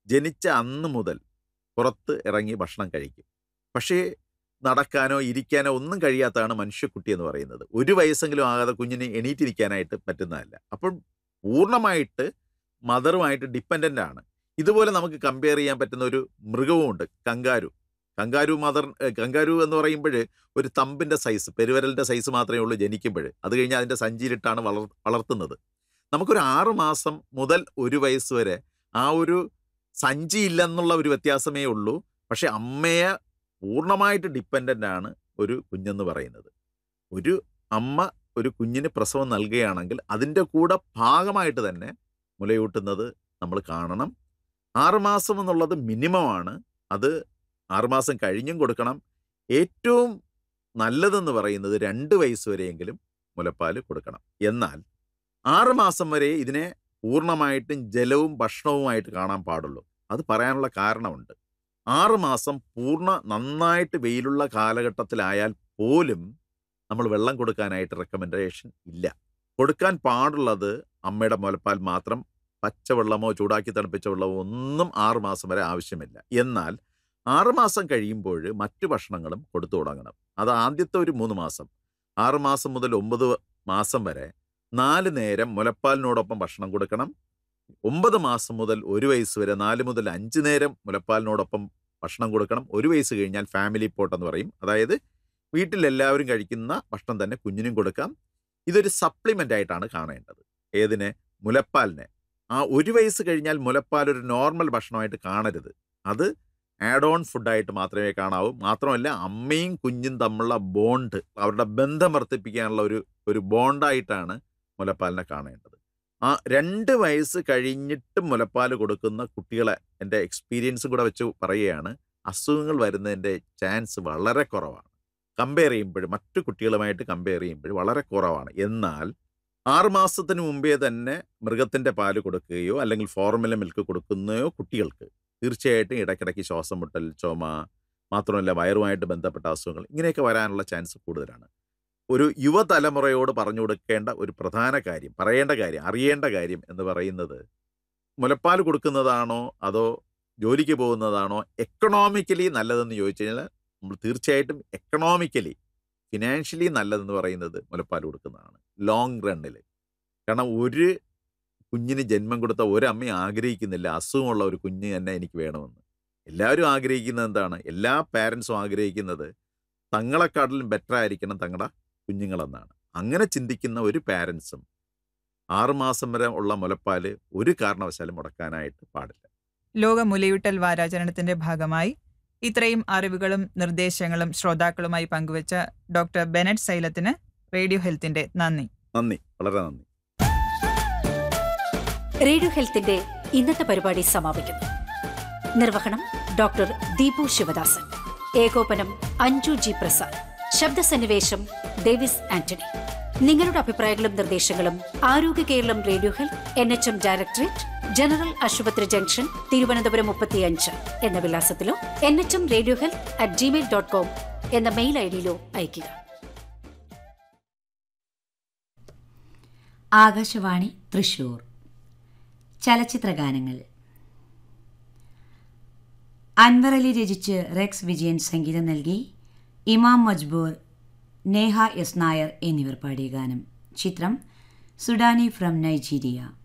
ജനിച്ച അന്ന് മുതൽ പുറത്ത് ഇറങ്ങി ഭക്ഷണം കഴിക്കും പക്ഷേ നടക്കാനോ ഇരിക്കാനോ ഒന്നും കഴിയാത്തതാണ് മനുഷ്യക്കുട്ടി എന്ന് പറയുന്നത് ഒരു വയസ്സെങ്കിലും ആകാതെ കുഞ്ഞിന് എണീറ്റിരിക്കാനായിട്ട് പറ്റുന്നതല്ല അപ്പം പൂർണ്ണമായിട്ട് മദറുമായിട്ട് ഡിപ്പെൻഡൻ്റ് ആണ് ഇതുപോലെ നമുക്ക് കമ്പയർ ചെയ്യാൻ പറ്റുന്ന ഒരു മൃഗവുമുണ്ട് കങ്കാരു കങ്കാരു മദർ ഏഹ് കങ്കാരു എന്ന് പറയുമ്പോൾ ഒരു തമ്പിൻ്റെ സൈസ് പെരുവിരലിൻ്റെ സൈസ് മാത്രമേ ഉള്ളൂ ജനിക്കുമ്പോൾ അത് കഴിഞ്ഞ് അതിൻ്റെ സഞ്ചിയിലിട്ടാണ് വളർ വളർത്തുന്നത് നമുക്കൊരു ആറ് മാസം മുതൽ ഒരു വയസ്സ് വരെ ആ ഒരു സഞ്ചി ഇല്ലെന്നുള്ള ഒരു വ്യത്യാസമേ ഉള്ളൂ പക്ഷെ അമ്മയെ പൂർണ്ണമായിട്ട് ഡിപ്പെൻഡൻ്റ് ആണ് ഒരു കുഞ്ഞെന്ന് പറയുന്നത് ഒരു അമ്മ ഒരു കുഞ്ഞിന് പ്രസവം നൽകുകയാണെങ്കിൽ അതിൻ്റെ കൂടെ ഭാഗമായിട്ട് തന്നെ മുലയൂട്ടുന്നത് നമ്മൾ കാണണം ആറുമാസം എന്നുള്ളത് മിനിമമാണ് അത് ആറുമാസം കഴിഞ്ഞും കൊടുക്കണം ഏറ്റവും നല്ലതെന്ന് പറയുന്നത് രണ്ട് വയസ്സ് വരെയെങ്കിലും മുലപ്പാൽ കൊടുക്കണം എന്നാൽ ആറ് മാസം വരെ ഇതിനെ പൂർണ്ണമായിട്ടും ജലവും ഭക്ഷണവുമായിട്ട് കാണാൻ പാടുള്ളൂ അത് പറയാനുള്ള കാരണമുണ്ട് ആറ് മാസം പൂർണ്ണ നന്നായിട്ട് വെയിലുള്ള കാലഘട്ടത്തിലായാൽ പോലും നമ്മൾ വെള്ളം കൊടുക്കാനായിട്ട് റെക്കമെൻഡേഷൻ ഇല്ല കൊടുക്കാൻ പാടുള്ളത് അമ്മയുടെ മുലപ്പാൽ മാത്രം പച്ചവെള്ളമോ ചൂടാക്കി തണുപ്പിച്ച വെള്ളമോ ഒന്നും ആറ് മാസം വരെ ആവശ്യമില്ല എന്നാൽ ആറ് മാസം കഴിയുമ്പോൾ മറ്റു ഭക്ഷണങ്ങളും കൊടുത്തു തുടങ്ങണം അത് ആദ്യത്തെ ഒരു മൂന്ന് മാസം ആറ് മാസം മുതൽ ഒമ്പത് മാസം വരെ നാല് നേരം മുലപ്പാലിനോടൊപ്പം ഭക്ഷണം കൊടുക്കണം ഒമ്പത് മാസം മുതൽ ഒരു വയസ്സ് വരെ നാല് മുതൽ അഞ്ച് നേരം മുലപ്പാലിനോടൊപ്പം ഭക്ഷണം കൊടുക്കണം ഒരു വയസ്സ് കഴിഞ്ഞാൽ ഫാമിലി പോട്ട് എന്ന് പറയും അതായത് വീട്ടിലെല്ലാവരും കഴിക്കുന്ന ഭക്ഷണം തന്നെ കുഞ്ഞിനും കൊടുക്കാം ഇതൊരു സപ്ലിമെൻ്റ് ആയിട്ടാണ് കാണേണ്ടത് ഏതിനെ മുലപ്പാലിനെ ആ ഒരു വയസ്സ് കഴിഞ്ഞാൽ മുലപ്പാൽ ഒരു നോർമൽ ഭക്ഷണമായിട്ട് കാണരുത് അത് ആഡ് ഓൺ ഫുഡായിട്ട് മാത്രമേ കാണാവൂ മാത്രമല്ല അമ്മയും കുഞ്ഞും തമ്മിലുള്ള ബോണ്ട് അവരുടെ ബന്ധം വർദ്ധിപ്പിക്കാനുള്ള ഒരു ഒരു ബോണ്ടായിട്ടാണ് മുലപ്പാലിനെ കാണേണ്ടത് ആ രണ്ട് വയസ്സ് കഴിഞ്ഞിട്ട് മുലപ്പാൽ കൊടുക്കുന്ന കുട്ടികളെ എൻ്റെ എക്സ്പീരിയൻസും കൂടെ വെച്ച് പറയുകയാണ് അസുഖങ്ങൾ വരുന്നതിൻ്റെ ചാൻസ് വളരെ കുറവാണ് കമ്പയർ ചെയ്യുമ്പോൾ മറ്റു കുട്ടികളുമായിട്ട് കമ്പയർ ചെയ്യുമ്പോൾ വളരെ കുറവാണ് എന്നാൽ ആറുമാസത്തിന് മുമ്പേ തന്നെ മൃഗത്തിൻ്റെ പാല് കൊടുക്കുകയോ അല്ലെങ്കിൽ ഫോർമുല മിൽക്ക് കൊടുക്കുന്നയോ കുട്ടികൾക്ക് തീർച്ചയായിട്ടും ഇടയ്ക്കിടയ്ക്ക് ശ്വാസം മുട്ടൽ ചുമ മാത്രമല്ല വയറുമായിട്ട് ബന്ധപ്പെട്ട അസുഖങ്ങൾ ഇങ്ങനെയൊക്കെ വരാനുള്ള ചാൻസ് കൂടുതലാണ് ഒരു യുവതലമുറയോട് പറഞ്ഞു കൊടുക്കേണ്ട ഒരു പ്രധാന കാര്യം പറയേണ്ട കാര്യം അറിയേണ്ട കാര്യം എന്ന് പറയുന്നത് മുലപ്പാൽ കൊടുക്കുന്നതാണോ അതോ ജോലിക്ക് പോകുന്നതാണോ എക്കണോമിക്കലി നല്ലതെന്ന് ചോദിച്ചു കഴിഞ്ഞാൽ നമ്മൾ തീർച്ചയായിട്ടും എക്കണോമിക്കലി ഫിനാൻഷ്യലി നല്ലതെന്ന് പറയുന്നത് മുലപ്പാൽ കൊടുക്കുന്നതാണ് ലോങ് റണ്ണിൽ കാരണം ഒരു കുഞ്ഞിന് ജന്മം കൊടുത്ത ഒരമ്മയും ആഗ്രഹിക്കുന്നില്ല അസുഖമുള്ള ഒരു കുഞ്ഞ് തന്നെ എനിക്ക് വേണമെന്ന് എല്ലാവരും ആഗ്രഹിക്കുന്നത് എന്താണ് എല്ലാ പാരൻസും ആഗ്രഹിക്കുന്നത് തങ്ങളെക്കാട്ടിലും ബെറ്റർ ആയിരിക്കണം തങ്ങളുടെ കുഞ്ഞുങ്ങളെന്നാണ് അങ്ങനെ ചിന്തിക്കുന്ന ഒരു പാരൻസും ആറുമാസം വരെ ഉള്ള മുലപ്പാല് ഒരു കാരണവശാലും മുടക്കാനായിട്ട് പാടില്ല ലോക മുലയൂട്ടൽ വാരാചരണത്തിന്റെ ഭാഗമായി ഇത്രയും അറിവുകളും നിർദ്ദേശങ്ങളും ശ്രോതാക്കളുമായി പങ്കുവച്ച ഡോക്ടർ ബെനറ്റ് സൈലത്തിന് റേഡിയോ ഹെൽത്തിന്റെ നന്ദി നന്ദി വളരെ നന്ദി റേഡിയോ ഹെൽത്തിന്റെ ഇന്നത്തെ പരിപാടി സമാപിക്കുന്നു നിർവഹണം ഡോക്ടർ ദീപു ശിവദാസൻ ഏകോപനം അഞ്ജു ജി പ്രസാദ് ശബ്ദസന്നിവേശം ഡേവിസ് ആന്റണി നിങ്ങളുടെ അഭിപ്രായങ്ങളും നിർദ്ദേശങ്ങളും ആരോഗ്യ Keralam radio health N H M directorate general ആശുപത്രി ജംഗ്ഷൻ തിരുവനന്തപുരം മുപ്പത്തിയഞ്ച് എന്ന വിലാസത്തിലോ N H M radio health at Gmail dot com എന്ന മെയിൽ ഐ ഡിയിലോ അയയ്ക്കുക ആകാശവാണി തൃശൂർ ചലച്ചിത്ര ഗാനങ്ങൾ അൻവർ അലി രചിച്ച് റെക്സ് വിജയൻ സംഗീതം നൽകി ഇമാം മജ്ബൂർ നേഹ എസ് നായർ എന്നിവർ പാടിയ ഗാനം ചിത്രം സുഡാനി ഫ്രം നൈജീരിയ